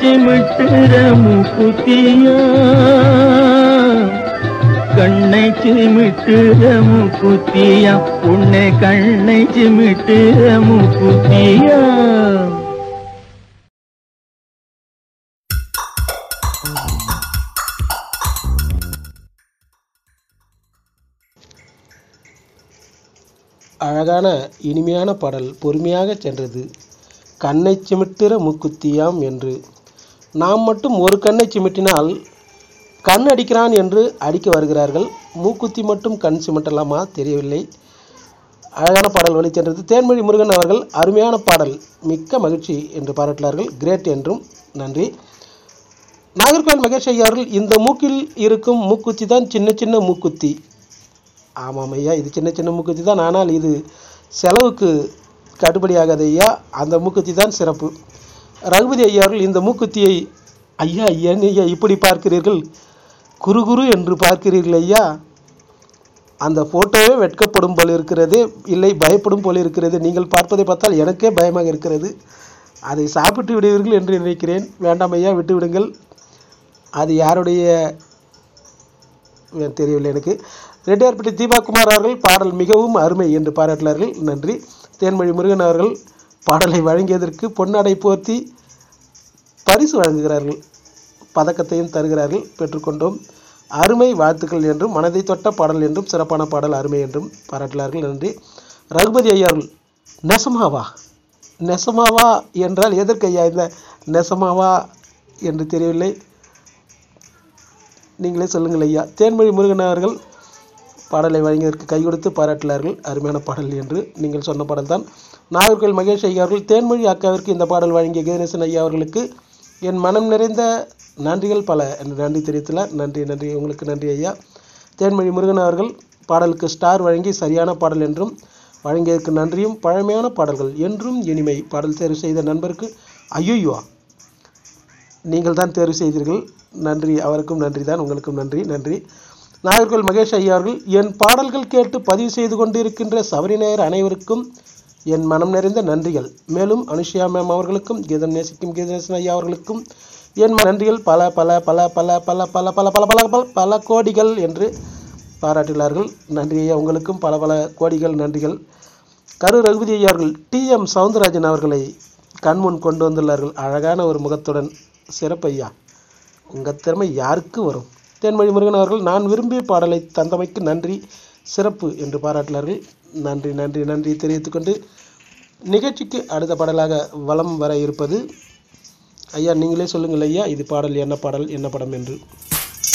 சிமிட்டுற மூக்குத்தியா கண்ணை சிமிட்டுற மூக்குத்தியா உன்னை கண்ணை சிமிட்டுற மூக்குத்தியா அழகான இனிமையான பாடல் பொறுமையாக சென்றது கண்ணை சிமிட்டுற மூக்குத்தியாம் என்று நாம் மட்டும் ஒரு கண்ணை சிமிட்டினால் கண் அடிக்கிறான் என்று அடிக்க வருகிறார்கள் மூக்குத்தி மட்டும் கண் சிமிட்டலாமா தெரியவில்லை அழகான பாடல் வழி சென்றது தேன்மொழி முருகன் அவர்கள் அருமையான பாடல் மிக்க மகிழ்ச்சி என்று பாராட்டினார்கள் கிரேட் என்றும் நன்றி நாகர்கோவில் மகேஷ் ஐயா அவர்கள் இந்த மூக்கில் இருக்கும் மூக்குத்தி தான் சின்ன சின்ன மூக்குத்தி ஆமாம் ஐயா இது சின்ன சின்ன மூக்குத்தி தான் ஆனால் இது செலவுக்கு கட்டுப்படியாகாது ஐயா அந்த மூக்குத்தி தான் சிறப்பு ரகுபதி ஐயா அவர்கள் இந்த மூக்குத்தியை ஐயா ஏன் ஐயா இப்படி பார்க்கிறீர்கள் குரு குரு என்று பார்க்கிறீர்கள் ஐயா அந்த ஃபோட்டோவே வெட்கப்படும் போல் இருக்கிறது இல்லை பயப்படும் போல் இருக்கிறது நீங்கள் பார்ப்பதை பார்த்தால் எனக்கே பயமாக இருக்கிறது அதை சாப்பிட்டு விடுவீர்கள் என்று நினைக்கிறேன் வேண்டாம் ஐயா விட்டு விடுங்கள் அது யாருடைய வே- தெரியவில்லை எனக்கு ரெட்டியார்பட்டி தீபாகுமார் அவர்கள் பாடல் மிகவும் அருமை என்று பாராட்டினார்கள் நன்றி தேன்மொழி முருகன் அவர்கள் பாடலை வழங்கியதற்கு பொன்னாடை போர்த்தி பரிசு வழங்குகிறார்கள் பதக்கத்தையும் தருகிறார்கள் பெற்றுக்கொண்டோம் அருமை வாழ்த்துக்கள் என்றும் மனதை தொட்ட பாடல் என்றும் சிறப்பான பாடல் அருமை என்றும் பாராட்டினார்கள் நன்றி ரகுபதி ஐயா அவர்கள் நெசமாவா நெசமாவா என்றால் எதற்கு ஐயா இந்த நெசமாவா என்று தெரியவில்லை நீங்களே சொல்லுங்கள் ஐயா தேன்மொழி முருகன் அவர்கள் பாடலை வழங்கியதற்கு கை கொடுத்து பாராட்டினார்கள் அருமையான பாடல் என்று நீங்கள் சொன்ன பாடல் தான் நாகர்கோவில் மகேஷ் ஐயா அவர்கள் தேன்மொழி அக்காவிற்கு இந்த பாடல் வழங்கிய கணேசன் ஐயா அவர்களுக்கு என் மனம் நிறைந்த நன்றிகள் பல என்று நன்றி தெரிவித்துள்ளார் நன்றி நன்றி உங்களுக்கு நன்றி ஐயா தேன்மொழி முருகன் அவர்கள் பாடலுக்கு ஸ்டார் வழங்கி சரியான பாடல் என்றும் வழங்கியதற்கு நன்றியும் பழமையான பாடல்கள் என்றும் இனிமை பாடல் தேர்வு செய்த நண்பருக்கு ஐயோயோ நீங்கள் தான் தேர்வு செய்தீர்கள் நன்றி அவருக்கும் நன்றி தான் உங்களுக்கும் நன்றி நன்றி நாகர்கோவில் மகேஷ் ஐயா அவர்கள் என் பாடல்கள் கேட்டு பதிவு செய்து கொண்டிருக்கின்ற சபரிநேயர் அனைவருக்கும் என் மனம் நிறைந்த நன்றிகள் மேலும் அனுஷியா மேம் அவர்களுக்கும் கீதம் நேசிக்கும் கீதநேசன் ஐயா அவர்களுக்கும் என் ம- நன்றிகள் பல பல பல பல பல பல பல பல பல பல பல கோடிகள் என்று பாராட்டினார்கள் நன்றி ஐயா உங்களுக்கும் பல பல கோடிகள் நன்றிகள் கரு ரகுபதி ஐயா அவர்கள் டி எம் சவுந்தரராஜன் அவர்களை கண்முன் கொண்டு வந்துள்ளார்கள் அழகான ஒரு முகத்துடன் சிறப்பையா உங்கள் திறமை யாருக்கு வரும் தேன்மொழி முருகன் அவர்கள் நான் விரும்பிய பாடலை தந்தமைக்கு நன்றி சிறப்பு என்று பாராட்டினார்கள் நன்றி நன்றி நன்றி தெரிவித்துக்கொண்டு நிகழ்ச்சிக்கு அடுத்த பாடலாக வலம் வர இருப்பது ஐயா நீங்களே சொல்லுங்கள் ஐயா இது பாடல் என்ன பாடல் என்ன படம் என்று